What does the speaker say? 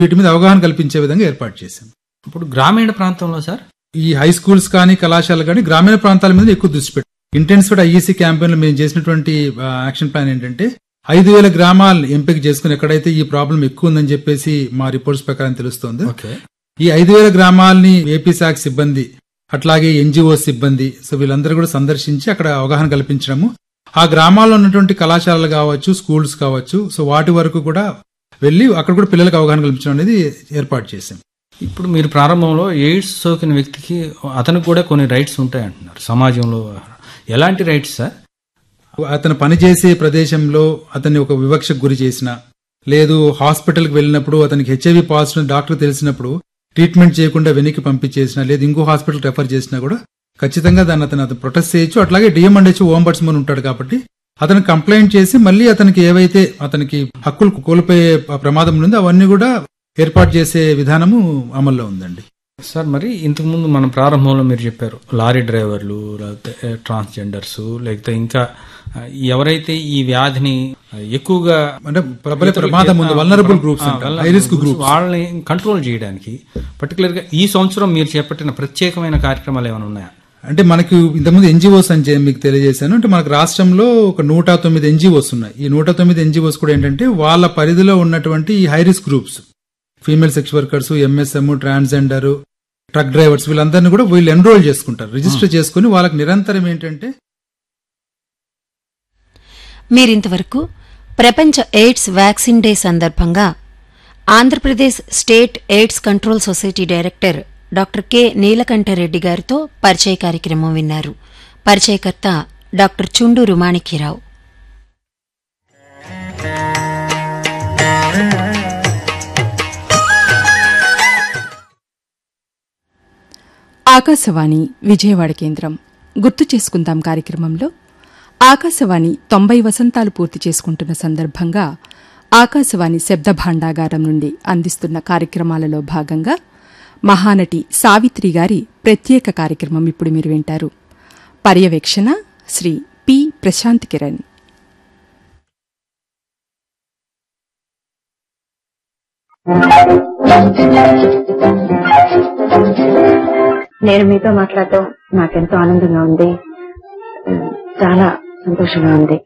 వీటి మీద అవగాహన కల్పించే విధంగా ఏర్పాటు చేశాం ఇప్పుడు గ్రామీణ ప్రాంతంలో సార్ ఈ హై స్కూల్స్ కానీ కళాశాలలు కానీ గ్రామీణ ప్రాంతాల మీద ఎక్కువ దృష్టి పెట్టాం ఇంటెన్సిఫైడ్ ఐఈసీ క్యాంపెయిన్ లో మేము చేసినటువంటి ఆ, యాక్షన్ ప్లాన్ ఏంటంటే ఐదు వేల గ్రామాలు ఎంపిక చేసుకుని ఎక్కడైతే ఈ ప్రాబ్లం ఎక్కువ ఉందని చెప్పేసి మా రిపోర్ట్స్ ప్రకారం తెలుస్తోంది ఓకే ఈ ఐదు వేల గ్రామాలని ఏపీ శాఖ సిబ్బంది అట్లాగే ఎన్జిఓ సిబ్బంది సో వీళ్ళందరూ కూడా సందర్శించి అక్కడ అవగాహన కల్పించడము ఆ గ్రామాల్లో ఉన్నటువంటి కళాశాలలు కావచ్చు స్కూల్స్ కావచ్చు సో వాటి వరకు కూడా వెళ్ళి అక్కడ కూడా పిల్లలకు అవగాహన కల్పించడం అనేది ఏర్పాటు చేశాం ఇప్పుడు మీరు ప్రారంభంలో ఎయిడ్స్ సోకిన వ్యక్తికి అతనికి కూడా కొన్ని రైట్స్ ఉంటాయి అంటున్నారు సమాజంలో ఎలాంటి రైట్స్ సార్ అతను పనిచేసే ప్రదేశంలో అతన్ని ఒక వివక్షకు గురి చేసిన లేదు హాస్పిటల్కి వెళ్ళినప్పుడు అతనికి హెచ్ఐవి పాజిటివ్ డాక్టర్ తెలిసినప్పుడు ట్రీట్మెంట్ చేయకుండా వెనక్కి పంపించేసినా లేదు ఇంకో హాస్పిటల్ రెఫర్ చేసినా కూడా ఖచ్చితంగా దాన్ని అతను అతను ప్రొటెస్ట్ చేయొచ్చు అట్లాగే డిఎంఎండ్హెచ్ ఓంబడ్స్మన్ ఉంటాడు కాబట్టి అతను కంప్లైంట్ చేసి మళ్ళీ అతనికి ఏవైతే అతనికి హక్కులు కోల్పోయే ప్రమాదం ఉంది అవన్నీ కూడా ఏర్పాటు చేసే విధానము అమల్లో ఉందండి సార్ మరి ఇంతకుముందు మన ప్రారంభంలో మీరు చెప్పారు లారీ డ్రైవర్లు లేకపోతే ట్రాన్స్జెండర్స్ లేకపోతే ఇంకా ఆ, ఎవరైతే ఈ వ్యాధిని ఎక్కువగా అంటే ప్రబల ప్రమాదం ఉంది vulnerable groups high risk groups వాళ్ళని కంట్రోల్ చేయడానికి పర్టికులర్ గా ఈ సంవత్సరం మీరు చేపట్టిన ప్రత్యేకమైన కార్యక్రమాలు ఏమైనా ఉన్నాయా అంటే మనకి ఇంతకుముందు ఎన్జిఓస్ అని చెప్పి మీకు తెలియజేశాను అంటే మనకు రాష్ట్రంలో ఒక నూట తొమ్మిది ఎన్జిఓస్ ఉన్నాయి ఈ నూట తొమ్మిది ఎన్జిఓస్ కూడా ఏంటంటే వాళ్ళ పరిధిలో ఉన్నటువంటి ఈ high risk groups female sex workers MSM transgender truck drivers వీళ్ళందరినీ కూడా వీళ్ళు ఎన్రోల్ చేసుకుంటారు రిజిస్టర్ చేసుకుని వాళ్ళకి నిరంతరం ఏంటంటే మీరింతవరకు ప్రపంచ ఎయిడ్స్ వ్యాక్సిన్ డే సందర్భంగా Andhra Pradesh state AIDS control society director doctor K Neelakantha Reddy గారితో పరిచయ కార్యక్రమం విన్నారు పరిచయకర్త డాక్టర్ చుండూరు మాణిక్యరావు ఆకాశవాణి విజయవాడ కేంద్రం గుర్తు చేసుకుందాం కార్యక్రమంలో ఆకాశవాణి తొంభై వసంతాలు పూర్తి చేసుకుంటున్న సందర్భంగా ఆకాశవాణి శబ్ద భాండాగారం నుండి అందిస్తున్న కార్యక్రమాలలో భాగంగా మహానటి సావిత్రి గారి ప్రత్యేక కార్యక్రమం ఇప్పుడు మీరు వింటారు పర్యవేక్షణ శ్రీ పి ప్రశాంత్ కిరణ్ నేను మీతో మాట్లాడటం నాకెంతో ఆనందంగా ఉంది చాలా సంతోషంగా ఉంది